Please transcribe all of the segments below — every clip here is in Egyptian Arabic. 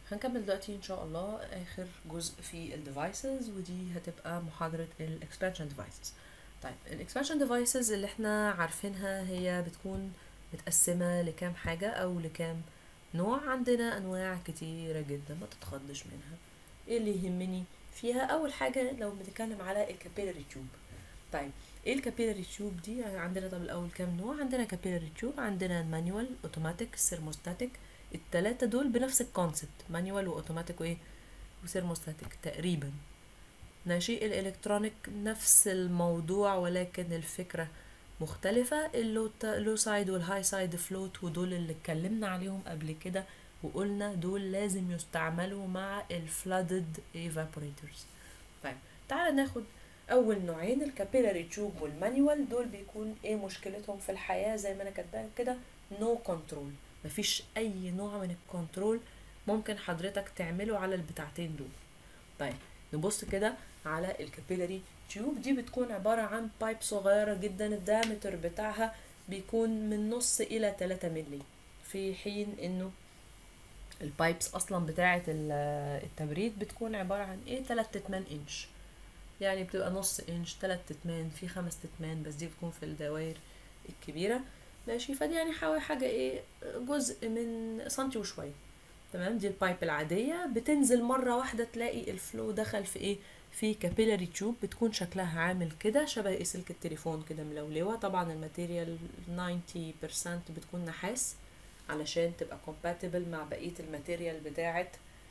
هنكمل دلوقتي ان شاء الله اخر جزء في الديفايسز ودي هتبقى محاضرة الاكسبانشن ديفايسز طيب الاكسبانشن ديفايسز اللي احنا عارفينها هي بتكون متقسمة لكام حاجة او لكام نوع عندنا انواع كتيرة جدا ما تتخضش منها ايه اللي يهمني فيها اول حاجة لو بنتكلم على الكابيلاري تيوب طيب ايه الكابيلاري تيوب دي عندنا طب الاول كام نوع عندنا كابيلاري تيوب عندنا مانيوال اوتوماتيك سيرموستاتيك التلاتة دول بنفس الكونسبت مانيوال واوتوماتيك وايه وسيرموستاتيك تقريبا ماشي الالكترونيك نفس الموضوع ولكن الفكرة مختلفة اللو, اللو سايد والهاي سايد فلوت ودول اللي اتكلمنا عليهم قبل كده وقلنا دول لازم يستعملوا مع الفلادد ايفابوريتورز طيب تعالى ناخد اول نوعين الكابيلاري تيوب والمانيوال دول بيكون ايه مشكلتهم في الحياة زي ما انا كاتباها كده نو no كنترول مفيش اي نوع من الكنترول ممكن حضرتك تعمله على البتاعتين دول طيب نبص كده على الكابيلاري تيوب دي بتكون عبارة عن بايب صغيرة جدا الدايمتر بتاعها بيكون من نص الى 3 ملي في حين انه البايبس اصلا بتاعة التبريد بتكون عبارة عن ايه 3 تتمان انش يعني بتبقى نص انش 3 تتمان في خمس تتمان بس دي بتكون في الدوائر الكبيرة ماشي فدي يعني حوالي حاجة ايه جزء من سنتي وشوية تمام دي البايب العادية بتنزل مرة واحدة تلاقي الفلو دخل في ايه في كابيلاري تيوب بتكون شكلها عامل كده شبه ايه سلك التليفون كده ملولوة طبعا الماتيريال 90% بتكون نحاس علشان تبقى compatible مع بقية الماتيريال بتاعة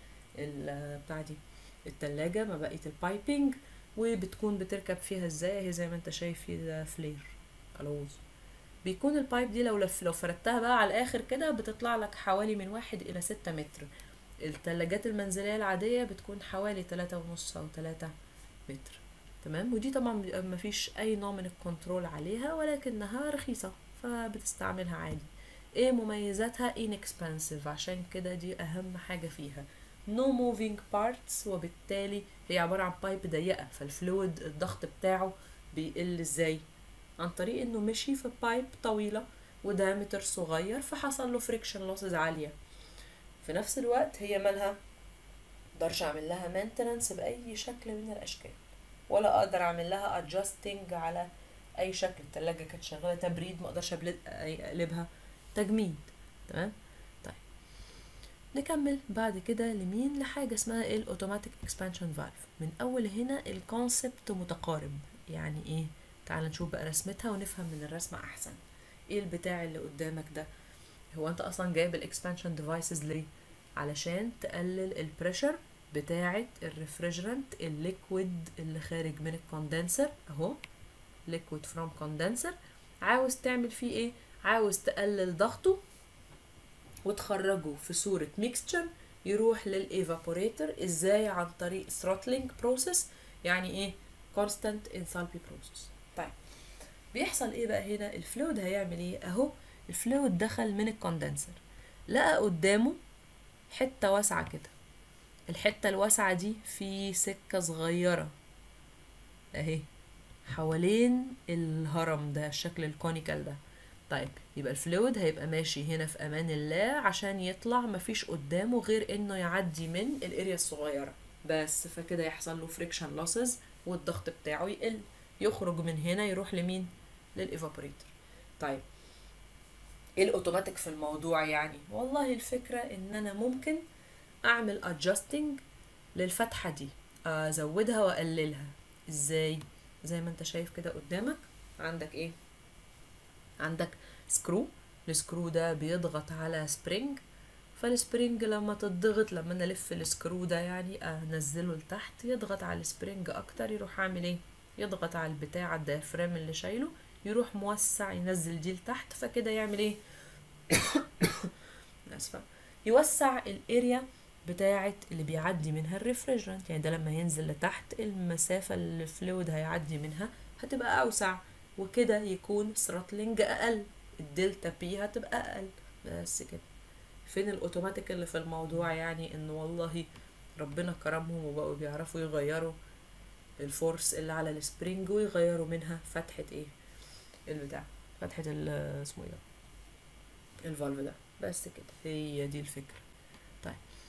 بتاع دي التلاجة مع بقية البايبنج وبتكون بتركب فيها ازاي هي زي ما انت شايف في ده فلير الوز بيكون البايب دي لو لف لو فردتها بقى على الاخر كده بتطلع لك حوالي من واحد الى ستة متر التلاجات المنزلية العادية بتكون حوالي تلاتة ونص او تلاتة متر تمام ودي طبعا مفيش اي نوع من الكنترول عليها ولكنها رخيصة فبتستعملها عادي ايه مميزاتها inexpensive عشان كده دي اهم حاجة فيها no moving parts وبالتالي هي عبارة عن بايب ضيقة فالفلويد الضغط بتاعه بيقل ازاي عن طريق انه مشي في بايب طويلة ودايمتر صغير فحصل له فريكشن لوسز عالية في نفس الوقت هي مالها مقدرش اعمل لها مينتننس باي شكل من الاشكال ولا اقدر اعمل لها ادجستنج على اي شكل التلاجة كانت شغالة تبريد مقدرش اقلبها تجميد تمام طيب نكمل بعد كده لمين لحاجة اسمها الاوتوماتيك اكسبانشن فالف من اول هنا الكونسبت متقارب يعني ايه تعال نشوف بقى رسمتها ونفهم من الرسمة احسن ايه البتاع اللي قدامك ده هو انت اصلا جايب الاكسبانشن ديفايسز ليه علشان تقلل البريشر بتاعة الريفريجرانت الليكويد اللي خارج من الكوندنسر اهو ليكويد فروم كوندنسر عاوز تعمل فيه ايه عاوز تقلل ضغطه وتخرجه في صورة ميكستشر يروح للايفابوريتور ازاي عن طريق throttling بروسيس يعني ايه constant enthalpy process طيب بيحصل ايه بقى هنا الفلويد هيعمل ايه اهو الفلويد دخل من الكوندنسر لقى قدامه حتة واسعة كده الحتة الواسعة دي في سكة صغيرة اهي حوالين الهرم ده الشكل الكونيكال ده طيب يبقى الفلويد هيبقى ماشي هنا في امان الله عشان يطلع مفيش قدامه غير انه يعدي من الاريا الصغيرة بس فكده يحصل له فريكشن لوسز والضغط بتاعه يقل يخرج من هنا يروح لمين للايفابوريتور طيب ايه الاوتوماتيك في الموضوع يعني والله الفكرة ان انا ممكن اعمل adjusting للفتحة دي ازودها واقللها ازاي زي ما انت شايف كده قدامك عندك ايه عندك سكرو السكرو ده بيضغط على سبرينج فالسبرينج لما تضغط لما انا الف السكرو ده يعني انزله لتحت يضغط على السبرينج اكتر يروح عامل ايه يضغط على البتاع الديافرام اللي شايله يروح موسع ينزل دي لتحت فكده يعمل ايه اسفه يوسع الاريا بتاعه اللي بيعدي منها الريفريجرانت يعني ده لما ينزل لتحت المسافه اللي الفلويد هيعدي منها هتبقى اوسع وكده يكون ثروتلينج اقل الدلتا بي هتبقى اقل بس كده فين الاوتوماتيك اللي في الموضوع يعني ان والله ربنا كرمهم وبقوا بيعرفوا يغيروا الفورس اللي على السبرينج ويغيروا منها فتحة ايه البتاع فتحة اسمه ايه ده الفالف ده بس كده هي دي الفكرة طيب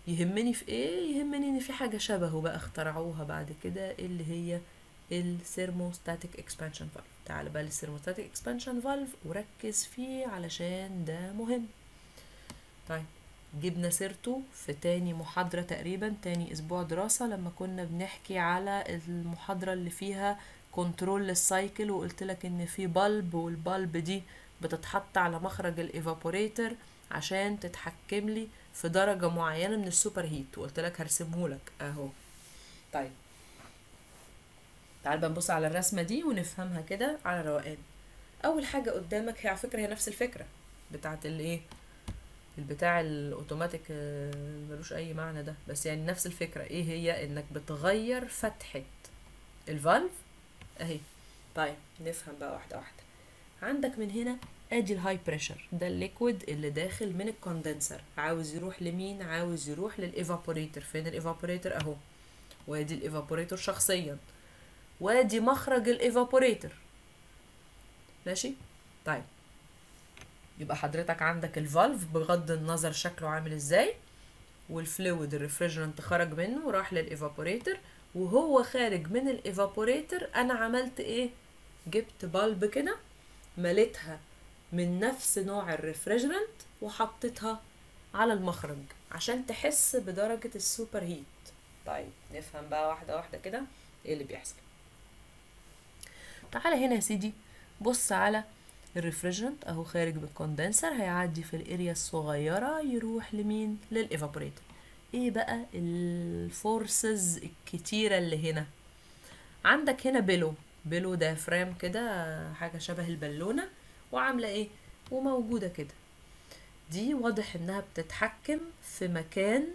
يهمني في ايه يهمني ان في حاجه شبهه بقى اخترعوها بعد كده اللي هي الثيرموستاتيك اكسبانشن فالف تعال بقى للثيرموستاتيك اكسبانشن فالف وركز فيه علشان ده مهم طيب جبنا سيرته في تاني محاضرة تقريبا تاني أسبوع دراسة لما كنا بنحكي على المحاضرة اللي فيها كنترول للسايكل وقلت لك إن في بلب والبلب دي بتتحط على مخرج الإيفابوريتر عشان تتحكم لي في درجة معينة من السوبر هيت وقلت لك هرسمهولك أهو طيب تعال بقى نبص على الرسمة دي ونفهمها كده على روقان أول حاجة قدامك هي على فكرة هي نفس الفكرة بتاعت الإيه البتاع الاوتوماتيك آه، ملوش اي معنى ده بس يعني نفس الفكرة ايه هي انك بتغير فتحة الفالف اهي طيب نفهم بقى واحدة واحدة عندك من هنا ادي الهاي بريشر ده الليكويد اللي داخل من الكوندنسر عاوز يروح لمين عاوز يروح للايفابوريتور فين الايفابوريتور اهو وادي الايفابوريتور شخصيا وادي مخرج الايفابوريتور ماشي طيب يبقى حضرتك عندك الفالف بغض النظر شكله عامل ازاي والفلويد الريفريجرنت خرج منه وراح للايفابوريتور وهو خارج من الايفابوريتور انا عملت ايه جبت بالب كده مليتها من نفس نوع الريفريجرنت وحطيتها على المخرج عشان تحس بدرجة السوبر هيت طيب نفهم بقى واحدة واحدة كده ايه اللي بيحصل تعالى هنا يا سيدي بص على الريفريجرنت اهو خارج من الكوندنسر هيعدي في الاريا الصغيرة يروح لمين للايفابوريتور ايه بقى الفورسز الكتيرة اللي هنا عندك هنا بيلو بيلو دافرام كده حاجة شبه البالونة وعاملة ايه وموجودة كده دي واضح انها بتتحكم في مكان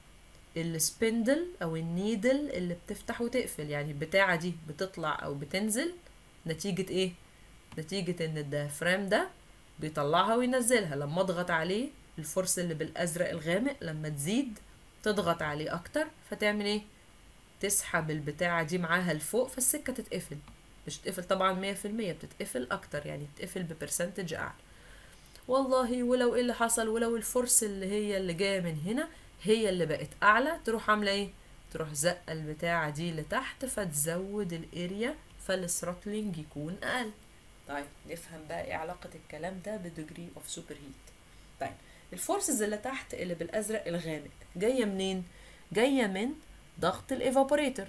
السبندل او النيدل اللي بتفتح وتقفل يعني البتاعة دي بتطلع او بتنزل نتيجة ايه نتيجة ان الديافرام ده بيطلعها وينزلها لما اضغط عليه الفرص اللي بالازرق الغامق لما تزيد تضغط عليه اكتر فتعمل ايه تسحب البتاعة دي معاها لفوق فالسكة تتقفل مش تتقفل طبعا مية في المية بتتقفل اكتر يعني تتقفل ببرسنتج اعلى والله ولو ايه اللي حصل ولو الفرص اللي هي اللي جاية من هنا هي اللي بقت اعلى تروح عاملة ايه تروح زقة البتاعة دي لتحت فتزود الاريا فالثروتلينج يكون اقل طيب نفهم بقى ايه علاقة الكلام ده بديجري اوف سوبر هيت طيب الفورسز اللي تحت اللي بالازرق الغامق جاية منين جاية من ضغط الايفابوريتور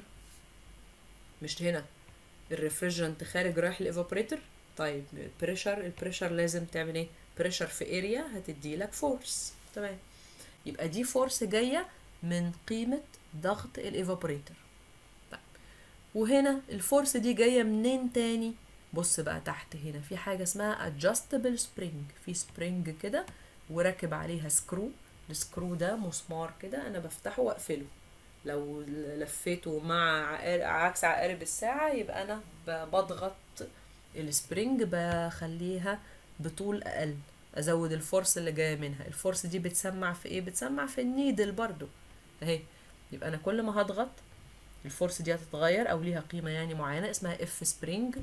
مش هنا الريفريجرنت خارج رايح الايفابوريتور طيب البريشر البريشر لازم تعمل ايه بريشر في اريا هتدي لك فورس تمام يبقى دي فورس جايه من قيمه ضغط الايفابوريتور طيب وهنا الفورس دي جايه منين تاني بص بقى تحت هنا في حاجه اسمها adjustable spring في سبرينج كده وراكب عليها سكرو السكرو ده مسمار كده انا بفتحه واقفله لو لفيته مع عقار- عكس عقارب الساعة يبقى أنا ب- بضغط السبرينج بخليها بطول أقل أزود الفورس اللي جاية منها الفورس دي بتسمع في إيه؟ بتسمع في النيدل برضو أهي يبقى أنا كل ما هضغط الفورس دي هتتغير أو ليها قيمة يعني معينة اسمها اف سبرينج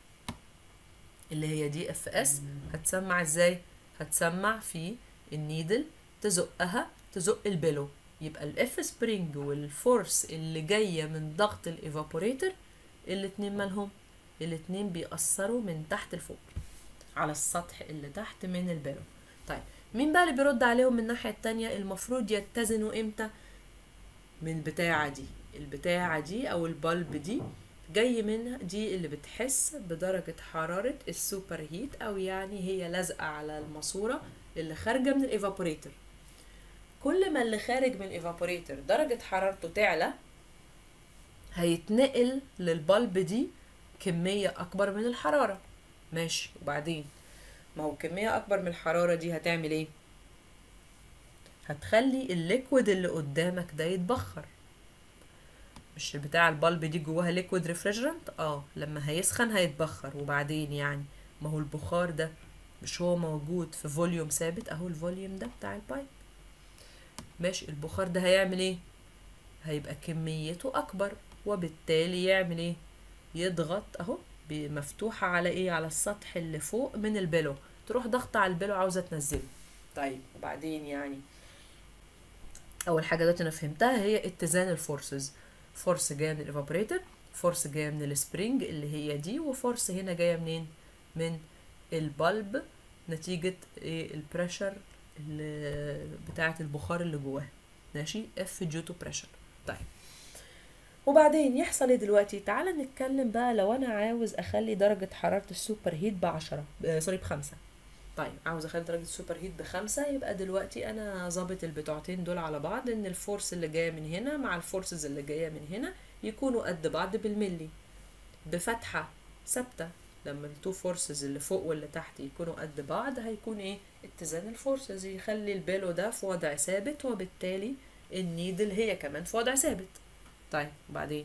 اللي هي دي اف اس هتسمع ازاي؟ هتسمع في النيدل تزقها تزق البلو يبقى الاف سبرينج والفورس اللي جايه من ضغط الايفابوريتور الاتنين مالهم الاتنين بيأثروا من تحت لفوق على السطح اللي تحت من البلو طيب مين بقى اللي بيرد عليهم من الناحيه التانية المفروض يتزنوا امتى من البتاعه دي البتاعه دي او البلب دي جاي منها دي اللي بتحس بدرجة حرارة السوبر هيت أو يعني هي لازقة على الماسورة اللي خارجة من الإيفابوريتور كل ما اللي خارج من الايفابوريتور درجة حرارته تعلى هيتنقل للبلب دي كمية أكبر من الحرارة ماشي وبعدين ما هو كمية أكبر من الحرارة دي هتعمل ايه؟ هتخلي الليكويد اللي قدامك ده يتبخر مش بتاع البلب دي جواها ليكويد ريفريجرنت اه لما هيسخن هيتبخر وبعدين يعني ما هو البخار ده مش هو موجود في فوليوم ثابت اهو الفوليوم ده بتاع البايب ماشي البخار ده هيعمل ايه هيبقى كميته اكبر وبالتالي يعمل ايه يضغط اهو ب- مفتوحة على ايه على السطح اللي فوق من البلو تروح ضغط على البلو عاوزة تنزله طيب وبعدين يعني اول حاجه دلوقتي انا فهمتها هي اتزان الفورسز فورس جايه من الايفابوريتور فورس جايه من السبرينج اللي هي دي وفورس هنا جايه منين من البلب نتيجه ايه البريشر بتاعه البخار اللي جواه ماشي اف ديو تو بريشر طيب وبعدين يحصل ايه دلوقتي تعالى نتكلم بقى لو انا عاوز اخلي درجة حرارة السوبر هيت بعشرة آه سوري بخمسة طيب عاوز اخلي درجة السوبر هيت بخمسة يبقى دلوقتي انا ظابط البتوعتين دول على بعض ان الفورس اللي جاية من هنا مع الفورسز اللي جاية من هنا يكونوا قد بعض بالملي بفتحة ثابتة لما التو فورسز اللي فوق واللي تحت يكونوا قد بعض هيكون ايه اتزان الفورسز يخلي البيلو ده في وضع ثابت وبالتالي النيدل هي كمان في وضع ثابت طيب وبعدين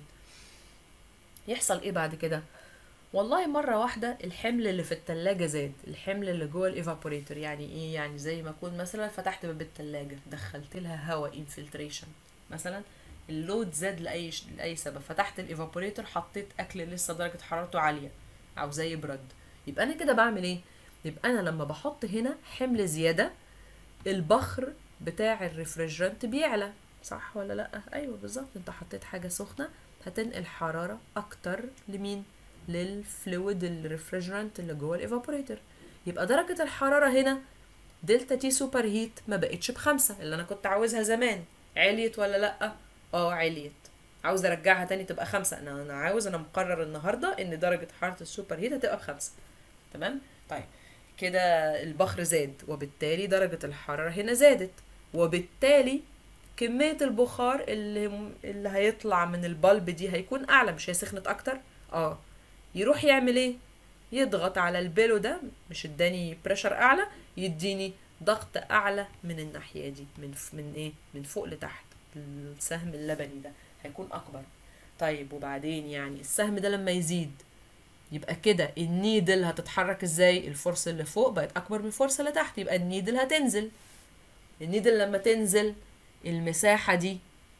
يحصل ايه بعد كده والله مرة واحدة الحمل اللي في التلاجة زاد الحمل اللي جوه الايفابوريتور يعني ايه يعني زي ما اكون مثلا فتحت باب التلاجة دخلت لها هواء انفلتريشن مثلا اللود زاد لاي ش... لاي سبب فتحت الايفابوريتور حطيت اكل لسه درجة حرارته عالية او زي برد يبقى انا كده بعمل ايه يبقى انا لما بحط هنا حمل زيادة البخر بتاع الريفريجرانت بيعلى صح ولا لا ايوه بالظبط انت حطيت حاجه سخنه هتنقل حراره اكتر لمين للفلويد الريفريجرانت اللي جوه الايفابوريتور يبقى درجه الحراره هنا دلتا تي سوبر هيت ما بقتش بخمسة اللي انا كنت عاوزها زمان عليت ولا لا اه عليت عاوز ارجعها تاني تبقى خمسة انا انا عاوز انا مقرر النهارده ان درجه حراره السوبر هيت هتبقى بخمسة تمام طيب كده البخر زاد وبالتالي درجه الحراره هنا زادت وبالتالي كمية البخار اللي اللي هيطلع من البلب دي هيكون أعلى مش هي سخنت أكتر؟ اه يروح يعمل ايه؟ يضغط على البيلو ده مش اداني بريشر أعلى يديني ضغط أعلى من الناحية دي من ف... من ايه؟ من فوق لتحت السهم اللبني ده هيكون أكبر طيب وبعدين يعني السهم ده لما يزيد يبقى كده النيدل هتتحرك ازاي الفرصة اللي فوق بقت أكبر من الفرصة اللي تحت يبقى النيدل هتنزل النيدل لما تنزل المساحة دي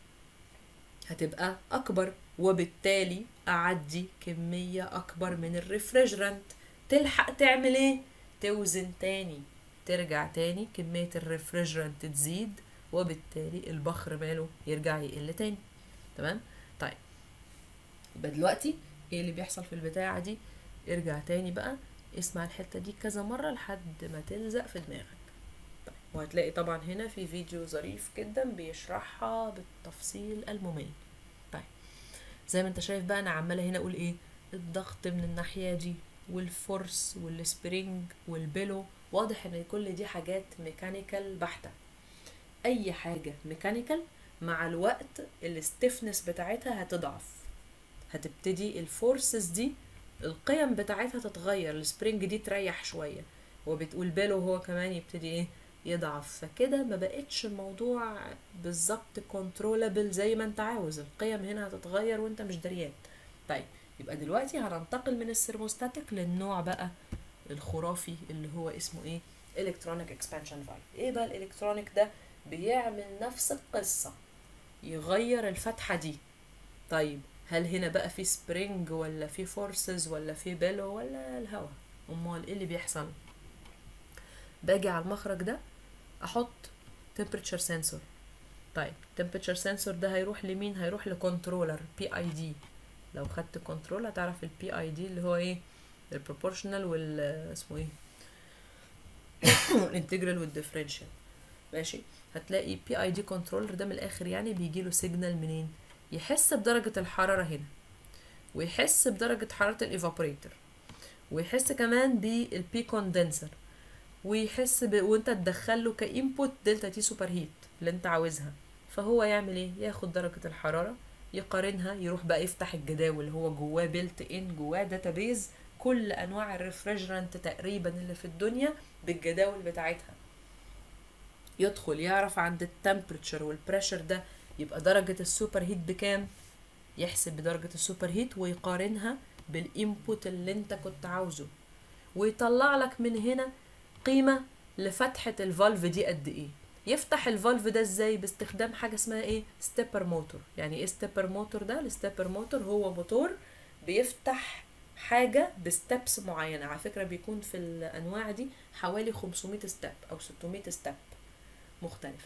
هتبقى أكبر وبالتالي أعدي كمية أكبر من الريفريجرانت تلحق تعمل إيه؟ توزن تاني ترجع تاني كمية الريفريجرانت تزيد وبالتالي البخر ماله يرجع يقل تاني تمام؟ طيب يبقى دلوقتي ايه اللي بيحصل في البتاعة دي؟ ارجع تاني بقى اسمع الحتة دي كذا مرة لحد ما تلزق في دماغك وهتلاقي طبعا هنا في فيديو ظريف جدا بيشرحها بالتفصيل الممل طيب زي ما انت شايف بقى انا عماله هنا اقول ايه الضغط من الناحيه دي والفورس والسبرينج والبيلو واضح ان كل دي حاجات ميكانيكال بحته اي حاجه ميكانيكال مع الوقت الستيفنس بتاعتها هتضعف هتبتدي الفورسز دي القيم بتاعتها تتغير السبرينج دي تريح شويه وبتقول بيلو هو كمان يبتدي ايه يضعف فكده ما بقتش الموضوع بالظبط كنترولابل زي ما انت عاوز القيم هنا هتتغير وانت مش دريان طيب يبقى دلوقتي هننتقل من السيرموستاتيك للنوع بقى الخرافي اللي هو اسمه ايه الكترونيك اكسبانشن فالف ايه بقى الالكترونيك ده بيعمل نفس القصه يغير الفتحه دي طيب هل هنا بقى في سبرينج ولا في فورسز ولا في بيلو ولا الهواء امال ايه اللي بيحصل باجي على المخرج ده احط temperature sensor طيب temperature sensor ده هيروح لمين هيروح لكنترولر بي اي دي لو خدت كنترول هتعرف البي اي دي اللي هو ايه البروبورشنال وال اسمه ايه الانتجرال والديفرنشال ماشي هتلاقي بي اي دي كنترولر ده من الاخر يعني بيجي له سيجنال منين يحس بدرجه الحراره هنا ويحس بدرجه حراره الايفابوريتور ويحس كمان بالبي كوندنسر ويحس ب... وانت تدخله كانبوت دلتا تي سوبر هيت اللي انت عاوزها فهو يعمل ايه ياخد درجه الحراره يقارنها يروح بقى يفتح الجداول اللي هو جواه بيلت ان جواه داتابيز كل انواع الريفريجرانت تقريبا اللي في الدنيا بالجداول بتاعتها يدخل يعرف عند التمبريتشر والبريشر ده يبقى درجة السوبر هيت بكام يحسب بدرجة السوبر هيت ويقارنها بالانبوت اللي انت كنت عاوزه ويطلع لك من هنا قيمة لفتحة الفالف دي قد ايه يفتح الفالف ده ازاي باستخدام حاجة اسمها ايه ستيبر موتور يعني ايه ستيبر موتور ده الستيبر موتور هو موتور بيفتح حاجة بستبس معينة على فكرة بيكون في الأنواع دي حوالي 500 ستيب أو 600 ستيب مختلفة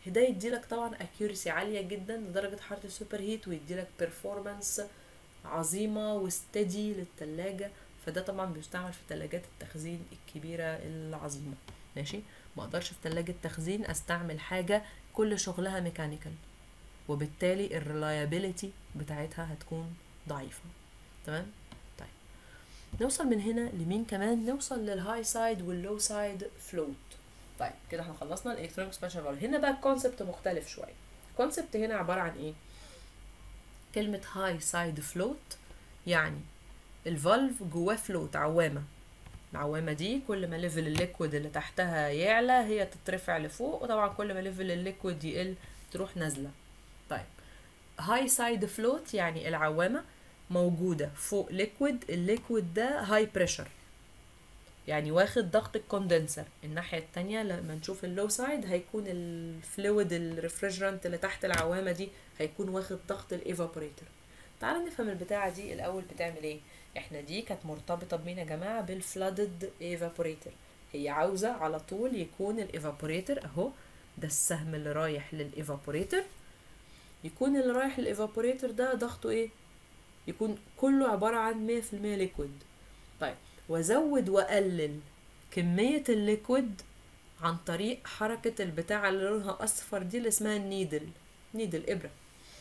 ده يديلك طبعا اكيورسي عاليه جدا لدرجه حراره السوبر هيت ويديلك بيرفورمانس عظيمه وستدي للتلاجة فده طبعا بيستعمل في تلاجات التخزين الكبيره العظيمه ماشي ما اقدرش في تلاجة تخزين استعمل حاجه كل شغلها ميكانيكال وبالتالي الريلايابيليتي بتاعتها هتكون ضعيفه تمام طيب نوصل من هنا لمين كمان نوصل للهاي سايد واللو سايد فلوت طيب كده احنا خلصنا الالكترونيك اكسبانشن فالف هنا بقى الكونسبت مختلف شويه الكونسبت هنا عباره عن ايه كلمه هاي سايد فلوت يعني الفالف جواه فلوت عوامه العوامه دي كل ما ليفل الليكويد اللي تحتها يعلى هي تترفع لفوق وطبعا كل ما ليفل الليكويد يقل تروح نازله طيب هاي سايد فلوت يعني العوامه موجوده فوق ليكويد الليكويد ده هاي بريشر يعني واخد ضغط الكوندنسر الناحية التانية لما نشوف اللو سايد هيكون الفلويد الريفريجرانت اللي تحت العوامة دي هيكون واخد ضغط الايفابوريتور تعالى نفهم البتاعة دي الأول بتعمل ايه احنا دي كانت مرتبطة بمين يا جماعة بالفلادد ايفابوريتور هي عاوزة على طول يكون الايفابوريتور اهو ده السهم اللي رايح للايفابوريتور يكون اللي رايح للايفابوريتور ده ضغطه ايه يكون كله عبارة عن مية في المية ليكويد طيب وازود واقلل كمية الليكويد عن طريق حركة البتاعة اللي لونها اصفر دي اللي اسمها النيدل نيدل ابرة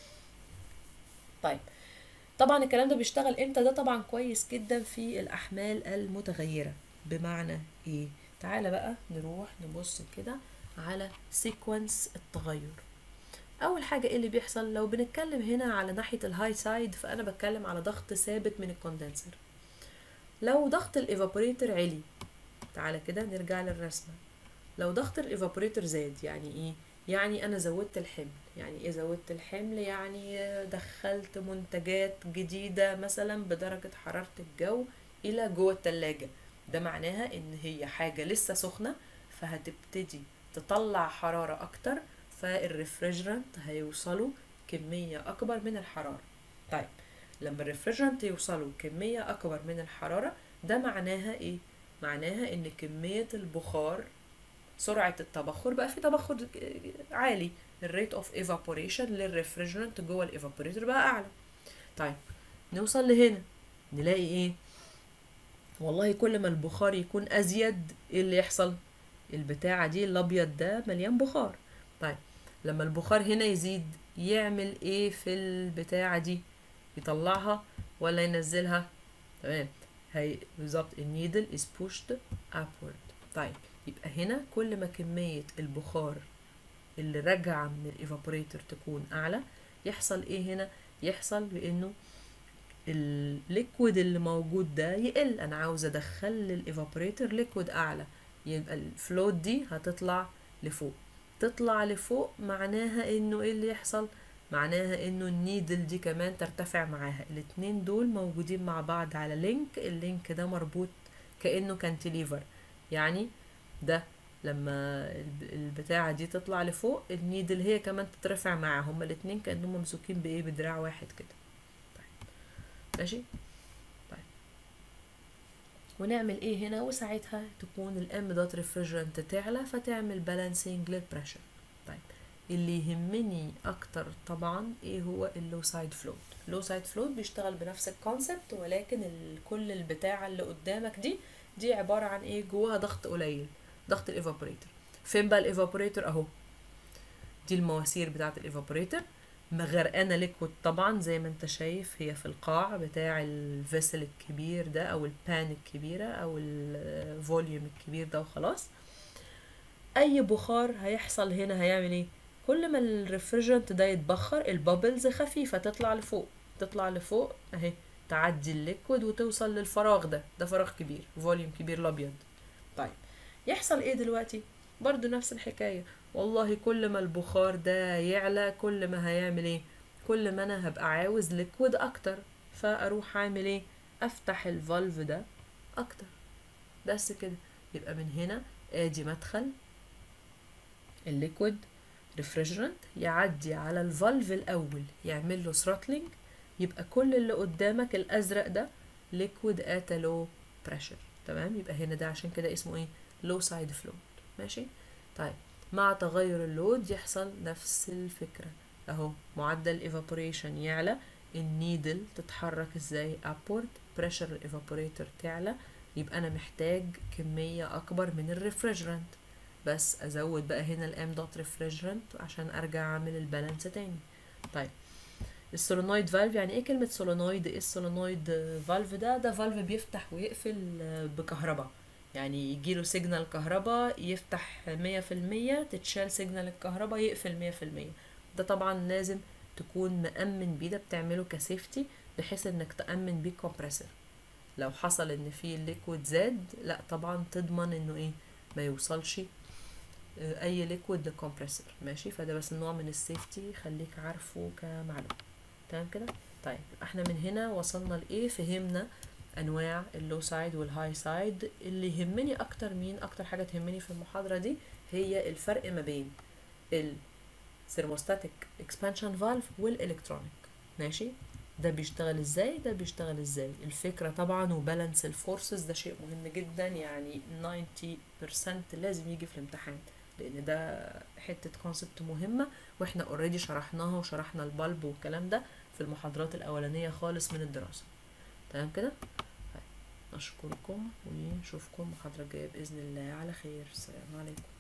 طيب طبعا الكلام ده بيشتغل امتى ده طبعا كويس جدا في الاحمال المتغيرة بمعنى ايه تعالى بقى نروح نبص كده على سيكونس التغير اول حاجة ايه اللي بيحصل لو بنتكلم هنا على ناحية الهاي سايد فانا بتكلم على ضغط ثابت من الكوندنسر لو ضغط الايفابوريتور علي تعالى كده نرجع للرسمة لو ضغط الايفابوريتور زاد يعني ايه يعني انا زودت الحمل يعني ايه زودت الحمل يعني دخلت منتجات جديدة مثلا بدرجة حرارة الجو الى جوه التلاجة ده معناها ان هي حاجة لسه سخنة فهتبتدي تطلع حرارة اكتر فالريفريجرانت هيوصلوا كمية اكبر من الحرارة طيب لما الريفريجرانت يوصلوا كمية أكبر من الحرارة ده معناها إيه؟ معناها إن كمية البخار سرعة التبخر بقى في تبخر عالي الريت اوف ايفابوريشن للريفريجرانت جوه الايفابوريتور بقى أعلى طيب نوصل لهنا نلاقي إيه؟ والله كل ما البخار يكون أزيد إيه اللي يحصل؟ البتاعة دي الأبيض ده مليان بخار طيب لما البخار هنا يزيد يعمل إيه في البتاعة دي؟ يطلعها ولا ينزلها تمام هي بالظبط النيدل is pushed upward طيب يبقى هنا كل ما كمية البخار اللي راجعة من الايفابوريتور تكون اعلى يحصل ايه هنا يحصل بانه الليكويد اللي موجود ده يقل انا عاوز ادخل للايفابوريتور ليكويد اعلى يبقى الفلوت دي هتطلع لفوق تطلع لفوق معناها انه ايه اللي يحصل معناها انه النيدل دي كمان ترتفع معاها الاتنين دول موجودين مع بعض على لينك اللينك ده مربوط كأنه كانتليفر يعني ده لما البتاعة دي تطلع لفوق النيدل هي كمان تترفع معاها هما الاتنين كأنهم ممسوكين بإيه بدراع واحد كده طيب ماشي طيب ونعمل ايه هنا وساعتها تكون الام دوت ريفريجرنت تعلى فتعمل بالانسنج للبريشر طيب اللي يهمني اكتر طبعا ايه هو اللو سايد فلوت اللو سايد فلوت بيشتغل بنفس الكونسبت ولكن كل البتاعة اللي قدامك دي دي عبارة عن ايه جواها ضغط قليل ضغط الايفابوريتور فين بقى الايفابوريتور اهو دي المواسير بتاعة الايفابوريتور مغرقانة ليكويد طبعا زي ما انت شايف هي في القاع بتاع الفيسل الكبير ده او البان الكبيرة او الفوليوم الكبير ده وخلاص اي بخار هيحصل هنا هيعمل ايه كل ما الريفريجرنت ده يتبخر البابلز خفيفة تطلع لفوق تطلع لفوق اهي تعدي الليكويد وتوصل للفراغ ده ده فراغ كبير فوليوم كبير الابيض طيب يحصل ايه دلوقتي برضو نفس الحكاية والله كل ما البخار ده يعلى كل ما هيعمل ايه كل ما انا هبقى عاوز ليكويد اكتر فاروح اعمل ايه افتح الفالف ده اكتر بس كده يبقى من هنا ادي مدخل الليكويد ريفريجرنت يعدي على الفالف الاول يعمل له ثروتلينج يبقى كل اللي قدامك الازرق ده ليكويد ات لو بريشر تمام يبقى هنا ده عشان كده اسمه ايه لو سايد فلو ماشي طيب مع تغير اللود يحصل نفس الفكرة اهو معدل evaporation يعلى النيدل تتحرك ازاي upward pressure الايفابوريتور تعلى يبقى انا محتاج كمية اكبر من الريفريجرانت بس ازود بقى هنا الام دوت ريفريجرانت عشان ارجع اعمل البالانس تاني طيب السولونويد فالف يعني ايه كلمة سولونويد ايه السولونويد فالف ده ده فالف بيفتح ويقفل بكهرباء يعني يجيله سيجنال كهرباء يفتح مية في المية تتشال سيجنال الكهرباء يقفل مية في المية ده طبعا لازم تكون مأمن بيه ده بتعمله كسيفتي بحيث انك تأمن بيه كومبريسور لو حصل ان في الليكويد زاد لا طبعا تضمن انه ايه ما يوصلش اي ليكويد للكمبريسور ماشي فده بس نوع من السيفتي خليك عارفه كمعلومه تمام كده طيب احنا من هنا وصلنا لايه فهمنا انواع اللو سايد والهاي سايد اللي يهمني اكتر مين اكتر حاجه تهمني في المحاضره دي هي الفرق ما بين الثيرموستاتيك اكسبانشن فالف والالكترونيك ماشي ده بيشتغل ازاي ده بيشتغل ازاي الفكرة طبعا وبالانس الفورسز ده شيء مهم جدا يعني 90% لازم يجي في الامتحان لان ده حتة كونسبت مهمة واحنا اوريدي شرحناها وشرحنا البلب والكلام ده في المحاضرات الاولانية خالص من الدراسة تمام كده طيب اشكركم ونشوفكم المحاضرة الجاية باذن الله على خير السلام عليكم